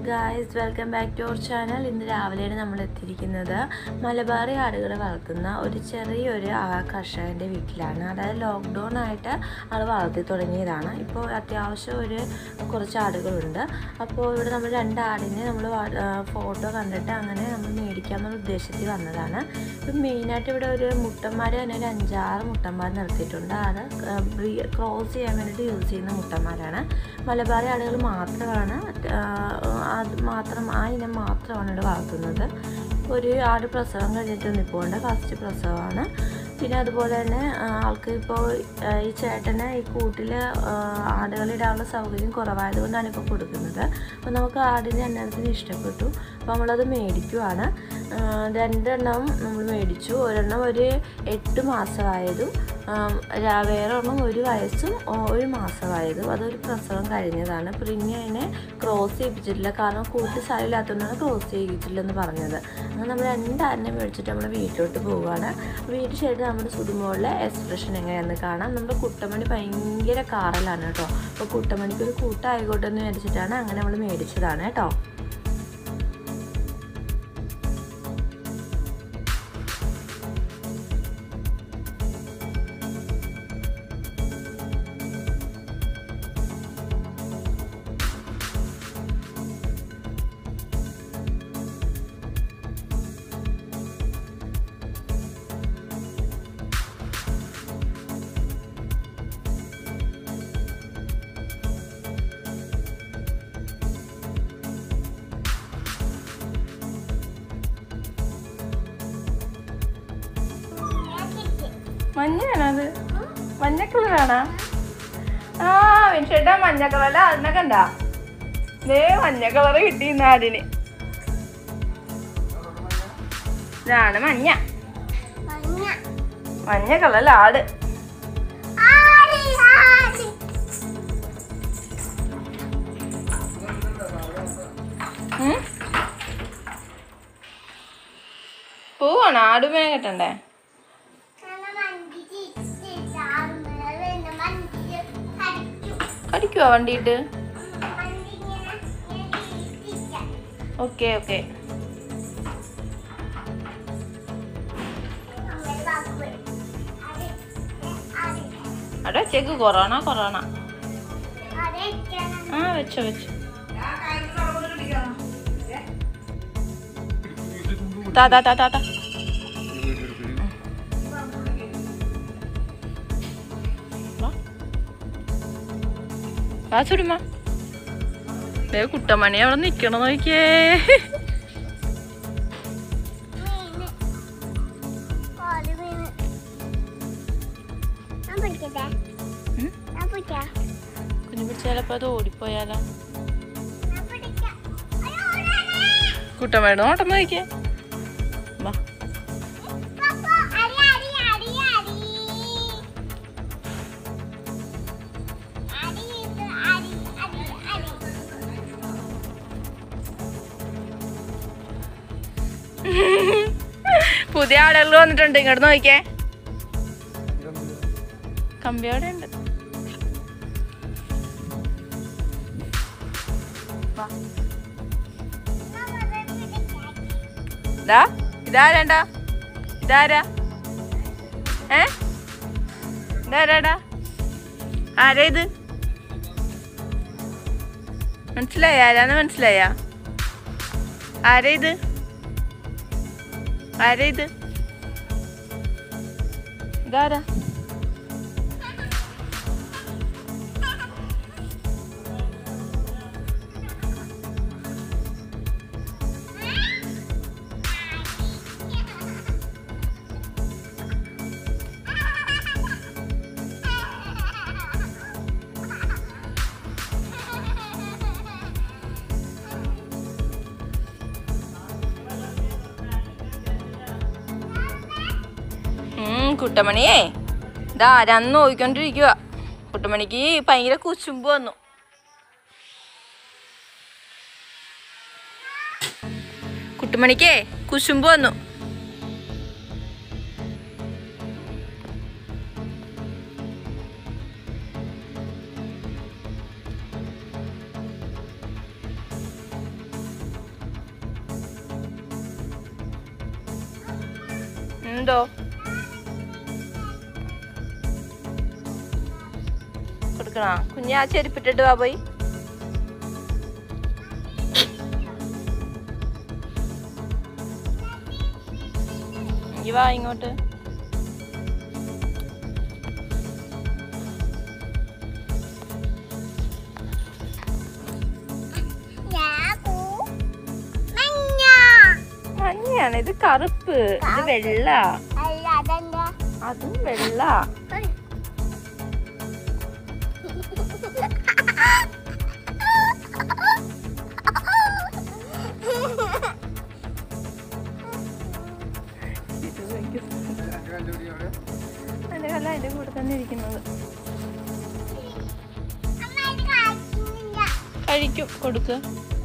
Guys welcome back to അവർ channel ഇന്ന് രാവിലെയാണ് നമ്മൾ എത്തിയിരിക്കുന്നത് മലബാറി ആടുകളെ വളർത്തുന്ന ഒരു ചെറിയൊരു ആ കർഷകൻ്റെ വീട്ടിലാണ് അതായത് ലോക്ക്ഡൗൺ ആയിട്ട് ആൾ വളർത്തി തുടങ്ങിയതാണ് ഇപ്പോൾ അത്യാവശ്യം ഒരു കുറച്ച് ആടുകളുണ്ട് അപ്പോൾ ഇവിടെ നമ്മൾ രണ്ട് ആടിനെ നമ്മൾ ഫോട്ടോ കണ്ടിട്ട് അങ്ങനെ നമ്മൾ മേടിക്കാമെന്നുള്ള ഉദ്ദേശത്തിൽ വന്നതാണ് ഇപ്പം മെയിനായിട്ട് ഇവിടെ ഒരു മുട്ടന്മാർ തന്നെ ഒരു അഞ്ചാറ് മുട്ടന്മാർ നിർത്തിയിട്ടുണ്ട് അത് ക്രോസ് ചെയ്യാൻ വേണ്ടിയിട്ട് യൂസ് ചെയ്യുന്ന മുട്ടന്മാരാണ് മലബാറി ആടുകൾ മാത്രമാണ് ആ, അത് മാത്രം ആ ഇനം മാത്രമാണ് ഇവിടെ വളർത്തുന്നത് ഒരു ആട് പ്രസവം കഴിഞ്ഞിട്ട് നിൽപ്പുണ്ട് ഫസ്റ്റ് പ്രസവമാണ് പിന്നെ അതുപോലെ തന്നെ ആ, ആൾക്ക് ഇപ്പോൾ ആ, ഈ ചേട്ടന് ഈ കൂട്ടിൽ ആടുകളിടാനുള്ള സൗകര്യം കുറവായതുകൊണ്ടാണ് ഇപ്പോൾ കൊടുക്കുന്നത് അപ്പോൾ നമുക്ക് ആടിൻ്റെ എണ്ണത്തിന് ഇഷ്ടപ്പെട്ടു അപ്പോൾ നമ്മളത് മേടിക്കുവാണ് ആ, രണ്ടെണ്ണം നമ്മൾ മേടിച്ചു ഒരെണ്ണം ഒരു എട്ട് മാസമായതും ആം, രാ- വേറെ ഒരെണ്ണം ഒരു വയസ്സും ഒ- ഒരു മാസമായതും അതൊരു പ്രസവം കഴിഞ്ഞതാണ് പിന്നെ അതിനെ ക്രോസ് ചെയ്യിപ്പിച്ചിട്ടില്ല കാരണം കൂട്ടി സ്ഥലമില്ലാത്തതുകൊണ്ടാണ് ക്രോസ് ചെയ്യിച്ചിട്ടില്ലെന്ന് പറഞ്ഞത് അങ്ങനെ നമ്മൾ രണ്ടാടിനെ മേടിച്ചിട്ട് നമ്മൾ വീട്ടിലോട്ട് പോവുകയാണ് വീട്ടിൽ ശരി നമ്മുടെ സുടുമോളിലെ എക്സ്പ്രഷൻ എങ്ങനെയാണെന്ന് കാണാം നമ്മുടെ കുട്ടമണി ഭയങ്കര കാറലാണ് കേട്ടോ അപ്പോൾ കുട്ടമണിക്ക് ഒരു കൂട്ടായിക്കോട്ടെ എന്ന് മേടിച്ചിട്ടാണ് അങ്ങനെ നമ്മൾ മേടിച്ചതാണ് കേട്ടോ മഞ്ഞയാണോ അത് മഞ്ഞ കളറാണോ ആ ചേട്ടാ മഞ്ഞ കളറല്ല അതിനെ കണ്ട ദേ മഞ്ഞ കളറ് കിട്ടി നാടിന് ഇതാണ് മഞ്ഞ മഞ്ഞ കളറല്ല ആട് ഉം? പോവാണോ ആടുമേ കെട്ടണ്ടേ കടിക്കുവോ വണ്ടിയിട്ട് ഓക്കെ ഓക്കെ അവിടെ വെച്ചേക്ക് കൊറോണ കൊറോണ ആ വെച്ചോ വെച്ചോ താ താ താ താ താ വാ. വാ ചുടുമ്മ ദേ കുട്ടമണി അവിടെ നിക്കണം നോക്കിയേ ഉം? കുഞ്ഞു പിടിച്ച ചിലപ്പോ അത് ഓടിപ്പോയാലോ കുട്ടമ്മയുടെ നോട്ടം നോക്കിയേ വാ പുതിയ ആളുകൾ വന്നിട്ടുണ്ട് ഇങ്ങോട്ട് നോക്കിയേ കമ്പി അവിടെ ഉണ്ട് വാ. ദാ ഇതാരാണ്ടാ ഇതാരാ ഏ ഇതാരാടാ ആരാ ഇത് മനസ്സിലായ ആരാന്ന് മനസ്സിലായ ആരാ ഇത് ആരാ ഇത് ഇതാരാ ഉം, കുട്ടമണിയേ ഇതാ ആരാന്ന് നോക്കിക്കൊണ്ടിരിക്കുക കുട്ടമണിക്ക് ഭയങ്കര കുശുമ്പ് വന്നു കുട്ടുമണിക്കേ കുശുമ്പ് വന്നു എന്തോ കൊടുക്കണോ കുഞ്ഞാ ചെരുപ്പിട്ടിട്ട് വാ പോയി ഇങ്ങ് വാ ഇങ്ങോട്ട് മഞ്ഞയാണ് ഇത് കറുപ്പ് ഇത് വെള്ള അതും വെള്ള ഇത് ഭയങ്കര അതിന്റെ കല്ല അതിന്റെ കൂടെ തന്നെ ഇരിക്കുന്നത് കഴിക്കും കൊടുക്ക്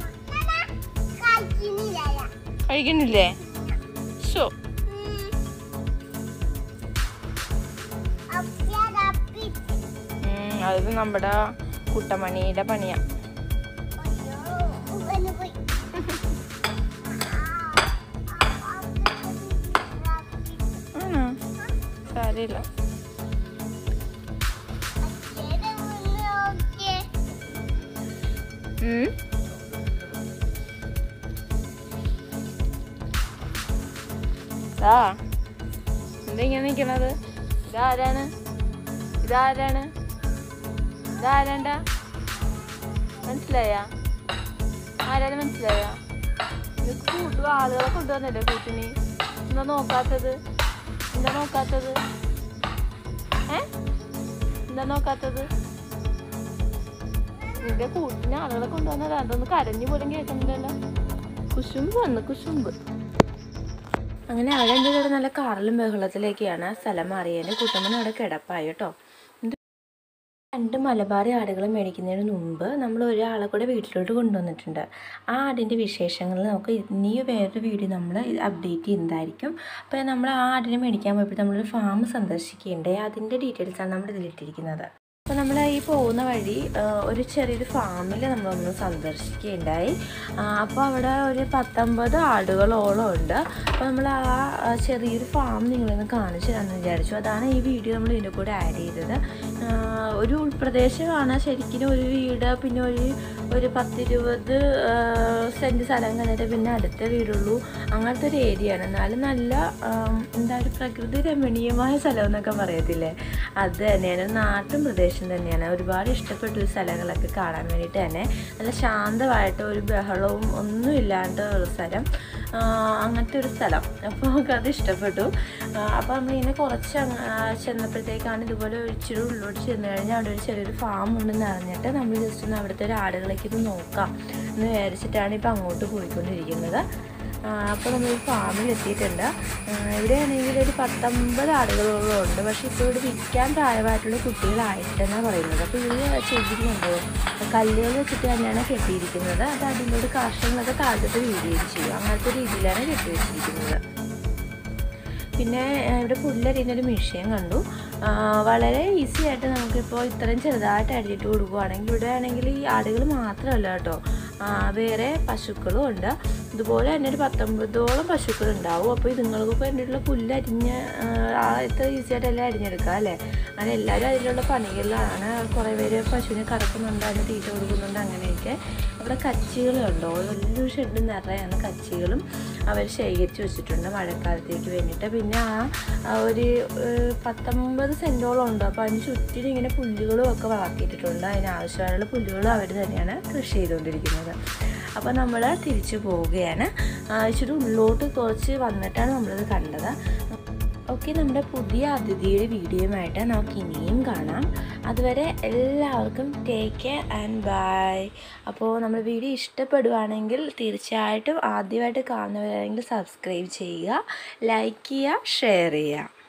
കഴിക്കുന്നില്ലേ ഷോ അത് നമ്മുടെ കുട്ടമണിയുടെ പണിയാ ആണോ സാരമില്ല ഉം. ദാ എന്താ ഇങ്ങനെ നിക്കണത് ഇതാരാണ് ഇതാരാണ് ഇതാരാണ്ട മനസ്സിലായ ആരാണ് മനസ്സിലായ ഇത് കൂട്ടു ആളുകളെ കൊണ്ടുവന്നല്ലേ കൂട്ടിന് എന്താ നോക്കാത്തത് എന്താ നോക്കാത്തത് ഏ എന്താ നോക്കാത്തത് നിന്റെ കൂട്ടിന് ആളുകളെ കൊണ്ടുവന്നതാ അതൊന്ന് കരഞ്ഞു പോലും കേൾക്കുന്നില്ലല്ലോ കുശുമ്പ് വന്ന് കുശുമ്പ് അങ്ങനെ അവിടെ എൻ്റെ കൂടെ നല്ല കാറിലും ബഹളത്തിലേക്കാണ് സ്ഥലം മാറിയതിന് കുട്ടമ്മൻ അവിടെ കിടപ്പായി കേട്ടോ ഇത് രണ്ട് മലബാറി ആടുകൾ മേടിക്കുന്നതിന് മുമ്പ് നമ്മൾ ഒരാളെ കൂടെ വീട്ടിലോട്ട് കൊണ്ടുവന്നിട്ടുണ്ട് ആ ആടിൻ്റെ വിശേഷങ്ങൾ നമുക്ക് ഇനി വേറൊരു വീഡിയോ നമ്മൾ അപ്ഡേറ്റ് ചെയ്യുന്നതായിരിക്കും അപ്പോൾ നമ്മൾ ആ ആടിനെ മേടിക്കാൻ പോയപ്പോൾ നമ്മളൊരു ഫാം സന്ദർശിക്കേണ്ടേ അതിൻ്റെ ഡീറ്റെയിൽസാണ് നമ്മൾ ഇതിലിട്ടിരിക്കുന്നത് അപ്പോൾ നമ്മൾ ഈ പോകുന്ന വഴി ആ, ഒരു ചെറിയൊരു ഫാമിൽ നമ്മളൊന്ന് സന്ദർശിക്കുകയുണ്ടായി ആ, അപ്പോൾ അവിടെ ഒരു പത്തൊമ്പത് ആടുകളോളം ഉണ്ട് അപ്പോൾ നമ്മൾ ആ ആ, ചെറിയൊരു ഫാം നിങ്ങളൊന്ന് കാണിച്ചു തരാമെന്ന് വിചാരിച്ചു അതാണ് ഈ വീഡിയോ നമ്മൾ ഇതിൻ്റെ കൂടെ ആഡ് ചെയ്തത് ആ, ഒരു ഉൾപ്രദേശമാണ് ശരിക്കും ഒരു വീട് പിന്നെ ഒരു ഒരു പത്തിരുപത് സെൻറ്റ് സ്ഥലം കഴിഞ്ഞിട്ട് പിന്നെ അടുത്ത വീടുള്ളൂ അങ്ങനത്തെ ഒരു ഏരിയയാണ് എന്നാലും നല്ല ആം, എന്താ ഒരു പ്രകൃതി രമണീയമായ സ്ഥലം എന്നൊക്കെ പറയത്തില്ലേ അത് തന്നെയാണ് ഒരു നാട്ടും പ്രദേശം തന്നെയാണ് ഒരുപാട് ഇഷ്ടപ്പെട്ട ഒരു സ്ഥലങ്ങളൊക്കെ കാണാൻ വേണ്ടിയിട്ട് തന്നെ നല്ല ശാന്തമായിട്ട് ഒരു ബഹളവും ഒന്നും ഇല്ലാത്ത ഒരു സ്ഥലം ആ, അങ്ങനത്തെ ഒരു സ്ഥലം അപ്പോൾ നമുക്കത് ഇഷ്ടപ്പെട്ടു അപ്പോൾ നമ്മളിങ്ങനെ കുറച്ച് അങ്ങ് ആ, ചെന്നപ്പോഴത്തേക്കാണ് ഇതുപോലെ ഒരു ഇച്ചിരി ഉള്ളോട്ട് ചെന്ന് കഴിഞ്ഞാൽ അവിടെ ഒരു ചെറിയൊരു ഫാം ഉണ്ടെന്ന് അറിഞ്ഞിട്ട് നമ്മൾ ജസ്റ്റ് ഒന്ന് അവിടുത്തെ ഒരു ആടുകളേക്ക് ഇത് നോക്കാം എന്ന് വിചാരിച്ചിട്ടാണ് ഇപ്പോൾ അങ്ങോട്ട് പോയിക്കൊണ്ടിരിക്കുന്നത് അപ്പോൾ നമ്മൾ ഈ ഫാമിൽ എത്തിയിട്ടുണ്ട് ആ, ഇവിടെയാണെങ്കിൽ ഒരു പത്തൊമ്പത് ആടുകളോളം ഉണ്ട് പക്ഷേ ഇപ്പോൾ ഇവിടെ വിൽക്കാൻ പ്രായമായിട്ടുള്ള കുട്ടികളായിട്ടെന്നാണ് പറയുന്നത് അപ്പോൾ ഇവർ ചെയ്തിട്ടുണ്ടോ കല്ലുകൾ വെച്ചിട്ട് തന്നെയാണ് കെട്ടിയിരിക്കുന്നത് അത് അതിനോട് കാർഷികങ്ങളൊക്കെ താഴത്തെ വീഴുകയും ചെയ്യും അങ്ങനത്തെ രീതിയിലാണ് കെട്ടി വെച്ചിരിക്കുന്നത് പിന്നെ ആ, ഇവിടെ പുല്ലരിയുന്നൊരു മെഷീൻ കണ്ടു ആ, വളരെ ഈസി ആയിട്ട് നമുക്കിപ്പോൾ ഇത്രയും ചെറുതായിട്ട് അടിയിട്ട് കൊടുക്കുകയാണെങ്കിൽ ഇവിടെ ആണെങ്കിൽ ഈ ആടുകൾ മാത്രമല്ല കേട്ടോ ആ, വേറെ പശുക്കളും ഉണ്ട് ഇതുപോലെ തന്നെ ഒരു പത്തൊമ്പതോളം പശുക്കൾ ഉണ്ടാവും അപ്പോൾ ഇതുങ്ങൾക്കൊക്കെ വേണ്ടിയിട്ടുള്ള പുല്ല് അരിഞ്ഞ് ആ, ആ ഇത്ര ഈസി ആയിട്ടെല്ലാം അരിഞ്ഞെടുക്കാം അല്ലേ അങ്ങനെ എല്ലാവരും അതിലുള്ള പണികളിലാണ് കുറേ പേര് പശുവിനെ കറക്കുന്നുണ്ട് അതിന് തീറ്റ കൊടുക്കുന്നുണ്ട് അങ്ങനെയൊക്കെ അവിടെ കച്ചികളുണ്ടോ വലിയൊരു ഷെഡ് നിറയാണ് കച്ചികളും അവർ ശേഖരിച്ച് വെച്ചിട്ടുണ്ട് മഴക്കാലത്തേക്ക് വേണ്ടിയിട്ട് പിന്നെ ആ ആ ഒരു ഏഹ്, പത്തൊമ്പത് സെൻറ്റോളം ഉണ്ട് അപ്പോൾ അതിന് ചുറ്റിനും ഇങ്ങനെ പുല്ലുകളും ഒക്കെ വളർത്തിയിട്ടുണ്ട് അതിനാവശ്യമായുള്ള പുല്ലുകളും അവർ തന്നെയാണ് കൃഷി ചെയ്തുകൊണ്ടിരിക്കുന്നത് അപ്പോൾ നമ്മൾ തിരിച്ചു പോവുകയാണ് ആ, ഇച്ചിരി ഉള്ളോട്ട് കുറച്ച് വന്നിട്ടാണ് നമ്മളിത് കണ്ടത് ഓക്കെ നമ്മുടെ പുതിയ അതിഥിയുടെ വീഡിയോയുമായിട്ട് നമുക്ക് ഇനിയും കാണാം അതുവരെ എല്ലാവർക്കും ടേക്ക് കെയർ ആൻഡ് ബൈ അപ്പോൾ നമ്മുടെ വീഡിയോ ഇഷ്ടപ്പെടുവാണെങ്കിൽ തീർച്ചയായിട്ടും ആദ്യമായിട്ട് കാണുന്നവരാണെങ്കിൽ സബ്സ്ക്രൈബ് ചെയ്യുക ലൈക്ക് ചെയ്യുക ഷെയർ ചെയ്യുക